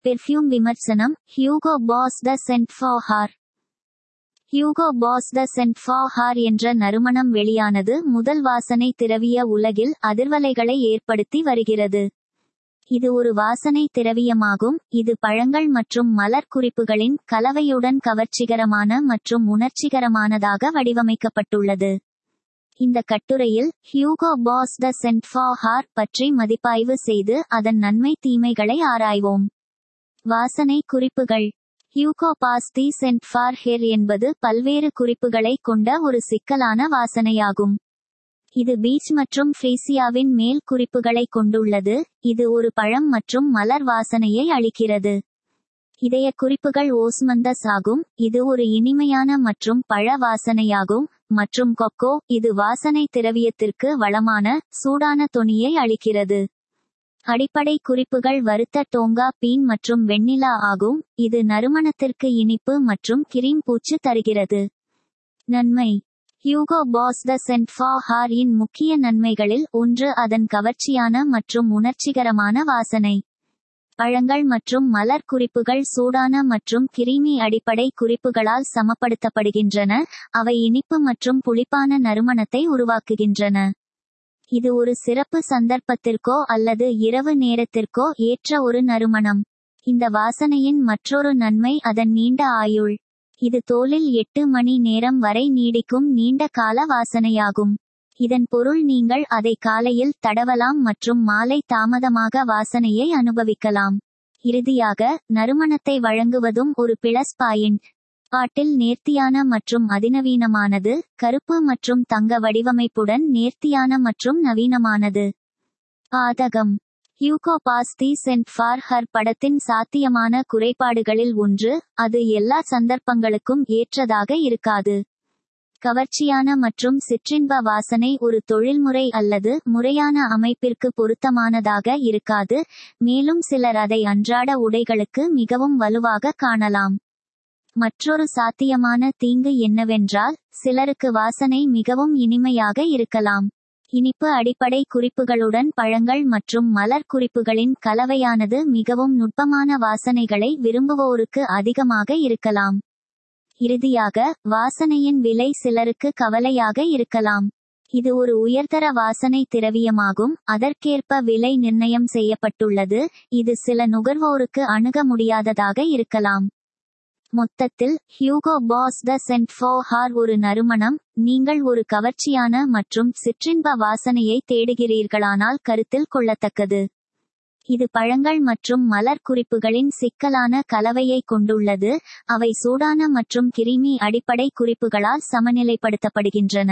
perfume விமர்சனம் Hugo Boss the scent for her Hugo Boss the scent for her என்ற நறுமணம் வெளியானது முதல் வாசனை திரவிய உலகில் அதிர்வலைகளை ஏற்படுத்தி வருகிறது இது ஒரு வாசனை திரவியமாகும் இது பழங்கள் மற்றும் மலர் குறிப்புகளின் கலவையுடன் கவர்ச்சிகரமான மற்றும் உணர்ச்சிகரமானதாக வடிவமைக்கப்பட்டுள்ளது இந்த கட்டுரையில் Hugo Boss the scent for her பற்றி மதிப்பாய்வு செய்து அதன் நன்மை தீமைகளை ஆராய்வோம் வாசனை குறிப்புகள் Hugo Boss the scent for her என்பது பல்வேறு குறிப்புகளை கொண்ட ஒரு சிக்கலான வாசனையாகும் இது பீச் மற்றும் ஃப்ரீசியாவின் மேல் குறிப்புகளை கொண்டுள்ளது இது ஒரு பழம் மற்றும் மலர் வாசனையை அளிக்கிறது இதய குறிப்புகள் ஓஸ்மந்தஸ் ஆகும் இது ஒரு இனிமையான மற்றும் பழ வாசனையாகும் மற்றும் கொக்கோ இது வாசனை திரவியத்திற்கு வளமான சூடான தொனியை அளிக்கிறது அடிப்படை குறிப்புகள் வறுத்த டோங்கா பீன் மற்றும் வெண்ணிலா ஆகும் இது நறுமணத்திற்கு இனிப்பு மற்றும் கிரீம் பூச்சு தருகிறது நன்மை Hugo Boss the scent for her இன் முக்கிய நன்மைகளில் ஒன்று அதன் கவர்ச்சியான மற்றும் உணர்ச்சிகரமான வாசனை பழங்கள் மற்றும் மலர் குறிப்புகள் சூடான மற்றும் கிரீமி அடிப்படை குறிப்புகளால் சமப்படுத்தப்படுகின்றன அவை இனிப்பு மற்றும் புளிப்பான நறுமணத்தை உருவாக்குகின்றன இது ஒரு சிறப்பு சந்தர்ப்பத்திற்கோ அல்லது இரவு நேரத்திற்கோ ஏற்ற ஒரு நறுமணம் இந்த வாசனையின் மற்றொரு நன்மை அதன் நீண்ட ஆயுள் இது தோலில் எட்டு மணி நேரம் வரை நீடிக்கும் நீண்ட கால வாசனையாகும் இதன் பொருள் நீங்கள் அதை காலையில் தடவலாம் மற்றும் மாலை தாமதமாக வாசனையை அனுபவிக்கலாம் இறுதியாக நறுமணத்தை வழங்குவதும் ஒரு பிளஸ் பாயிண்ட் பாட்டில் நேர்த்தியான மற்றும் அதிநவீனமானது கருப்பு மற்றும் தங்க வடிவமைப்புடன் நேர்த்தியான மற்றும் நவீனமானது பாதகம் Hugo Boss the scent for her படத்தின் சாத்தியமான குறைபாடுகளில் ஒன்று அது எல்லா சந்தர்ப்பங்களுக்கும் ஏற்றதாக இருக்காது கவர்ச்சியான மற்றும் சிற்றின்ப வாசனை ஒரு தொழில்முறை அல்லது முறையான அமைப்பிற்கு பொருத்தமானதாக இருக்காது மேலும் சிலர் அதை அன்றாட உடைகளுக்கு மிகவும் வலுவாக காணலாம் மற்றொரு சாத்தியமான தீங்கு என்னவென்றால் சிலருக்கு வாசனை மிகவும் இனிமையாக இருக்கலாம் இனிப்பு அடிப்படை குறிப்புகளுடன் பழங்கள் மற்றும் மலர் குறிப்புகளின் கலவையானது மிகவும் நுட்பமான வாசனைகளை விரும்புவோருக்கு அதிகமாக இருக்கலாம் இறுதியாக வாசனையின் விலை சிலருக்கு கவலையாக இருக்கலாம் இது ஒரு உயர்தர வாசனை திரவியமாகும் அதற்கேற்ப விலை நிர்ணயம் செய்யப்பட்டுள்ளது இது சில நுகர்வோருக்கு அணுக முடியாததாக இருக்கலாம் மொத்தத்தில் Hugo Boss the scent for her ஒரு நறுமணம் நீங்கள் ஒரு கவர்ச்சியான மற்றும் சிற்றின்ப வாசனையை தேடுகிறீர்களானால் கருத்தில் கொள்ளத்தக்கது இது பழங்கள் மற்றும் மலர் குறிப்புகளின் சிக்கலான கலவையை கொண்டுள்ளது அவை சூடான மற்றும் கிருமி அடிப்படை குறிப்புகளால் சமநிலைப்படுத்தப்படுகின்றன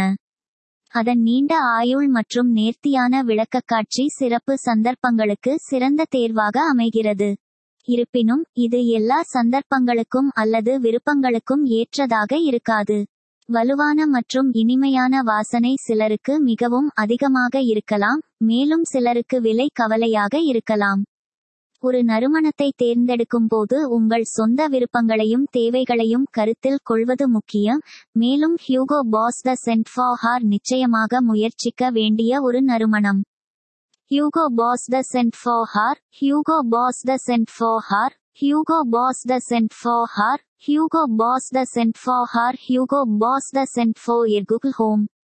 அதன் நீண்ட ஆயுள் மற்றும் நேர்த்தியான விளக்கக்காட்சி சிறப்பு சந்தர்ப்பங்களுக்கு சிறந்த தேர்வாக அமைகிறது இருப்பினும் இது எல்லா சந்தர்ப்பங்களுக்கும் அல்லது விருப்பங்களுக்கும் ஏற்றதாக இருக்காது வலுவான மற்றும் இனிமையான வாசனை சிலருக்கு மிகவும் அதிகமாக இருக்கலாம் மேலும் சிலருக்கு விலை கவலையாக இருக்கலாம் ஒரு நறுமணத்தை தேர்ந்தெடுக்கும் போது உங்கள் சொந்த விருப்பங்களையும் தேவைகளையும் கருத்தில் கொள்வது முக்கியம் மேலும் Hugo Boss the scent for her நிச்சயமாக முயற்சிக்க வேண்டிய ஒரு நறுமணம் Hugo Boss the scent for her Hugo Boss the scent for her Hugo Boss the scent for her Hugo Boss the scent for her Hugo Boss the scent for her Google home